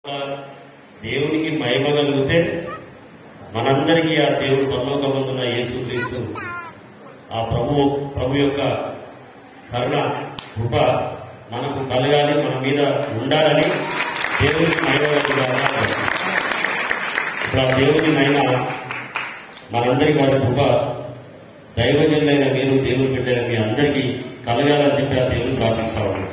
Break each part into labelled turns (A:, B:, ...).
A: దేవునికి మహిమ కలిగితే మనందరికీ ఆ దేవుడు పరలోకమందున్న యేసుక్రీస్తు ఆ ప్రభు ప్రభు యొక్క కరుణ కృప మనకు కలగాలి మన మీద ఉండాలని దేవునికి మహిమ కలుగుతారా ఇప్పుడు ఆ దేవుని మహిమ మనందరికీ వారి కృప దైవజనులైన మీరు దేవుని బిడ్డైన మీ అందరికీ కలగాలని చెప్పి ఆ దేవుని ప్రార్థిస్తా ఉన్నాను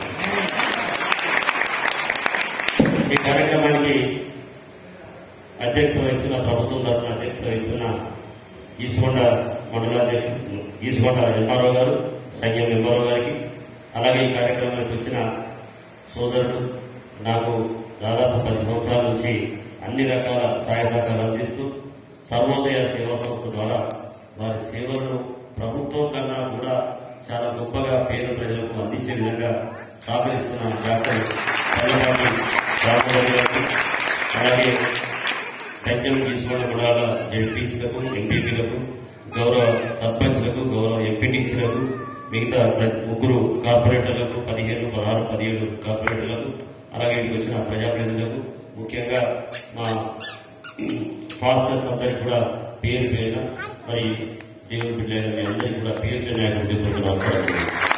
A: ఈ కార్యక్రమానికి అధ్యక్షత వహిస్తున్న ప్రభుత్వం తరఫున అధ్యక్షత వహిస్తున్న ఈసుకొండ మండలాధ్యక్షుడు ఈసుకొండ ఎంఆర్ఓ గారు సంఘం ఎంఆర్ఓ గారికి అలాగే ఈ కార్యక్రమానికి వచ్చిన సోదరుడు నాకు దాదాపు పది సంవత్సరాల నుంచి అన్ని రకాల సహాయ సహకారాలు అందిస్తూ సర్వోదయ సేవా సంస్థ ద్వారా వారి సేవలను ప్రభుత్వం కన్నా కూడా చాలా గొప్పగా పేద ప్రజలకు అందించే విధంగా సహకరిస్తున్న డాక్టర్ చంద్రబాబు రామరావు గారికి అలాగే సైన్యం తీసుకోవడం కూడా జడ్పీసీలకు ఎంపీపీలకు గౌరవ సర్పంచ్లకు గౌరవ ఎంపీటీసీలకు మిగతా ప్ర- ముగ్గురు కార్పొరేటర్లకు పదిహేను పదహారు పదిహేడు కార్పొరేటర్లకు అలాగే ఇక్కడికి వచ్చిన ప్రజాప్రతినిధులకు ముఖ్యంగా మా ఫాస్టర్స్ అందరికి కూడా పేరు పేరున మరి దేవుని బిడ్డలైన మీ అందరికీ కూడా పేరు పేరు నాయకులు నమస్కారం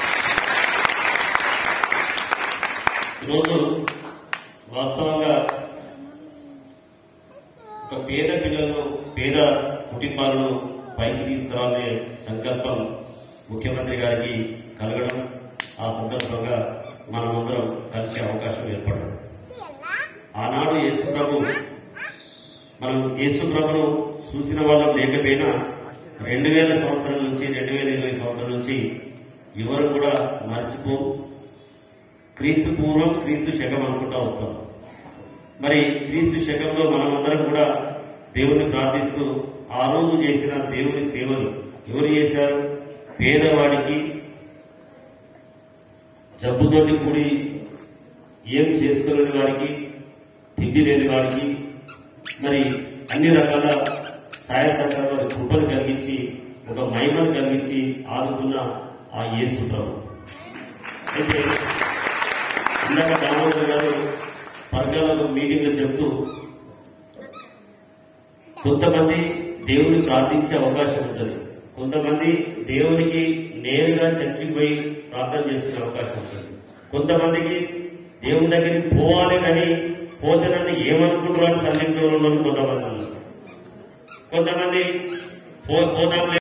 A: ఈరోజు వాస్తవంగా ఒక పేద పిల్లలను పేద కుటుంబాలను పైకి తీసుకురావాలనే సంకల్పం ముఖ్యమంత్రి గారికి కలగడం ఆ సందర్భంగా మనమందరం కలిసే అవకాశం ఏర్పడడం ఆనాడు యేసు ప్రభు మనం యేసు ప్రభును చూసిన వాళ్ళం లేకపోయినా రెండు వేల సంవత్సరం నుంచి రెండు వేల ఇరవై సంవత్సరం నుంచి ఎవరు కూడా మర్చిపో క్రీస్తు పూర్వం క్రీస్తు శకం అనుకుంటా వస్తాం మరి క్రీస్తు శకంలో మనమందరం కూడా దేవుణ్ణి ప్రార్థిస్తూ ఆ రోజు చేసిన దేవుని సేవలు ఎవరు చేశారు పేదవాడికి జబ్బుతోటి కూడి ఏం చేసుకోలేని వాడికి తిండి లేని వాడికి మరి అన్ని రకాల సాయ సహకారాల కృపను కలిగించి ఒక మహిమను కలిగించి ఆదుకున్న ఆ యేసు ప్రభు అయితే ఇందాక దామోదర్ గారు వర్గాలలో మీటింగ్లో చెప్తూ కొంతమంది దేవుని ప్రార్థించే అవకాశం ఉంటుంది కొంతమంది దేవునికి నేరుగా చర్చికి పోయి ప్రార్థన చేసుకునే అవకాశం ఉంటుంది కొంతమందికి దేవుని దగ్గరికి పోవాలి కానీ పోతే నన్ను ఏమనుకుంటున్నాను సందిగ్ధంలో కొంతమంది ఉన్నారు కొంతమంది పో- పోదాంలే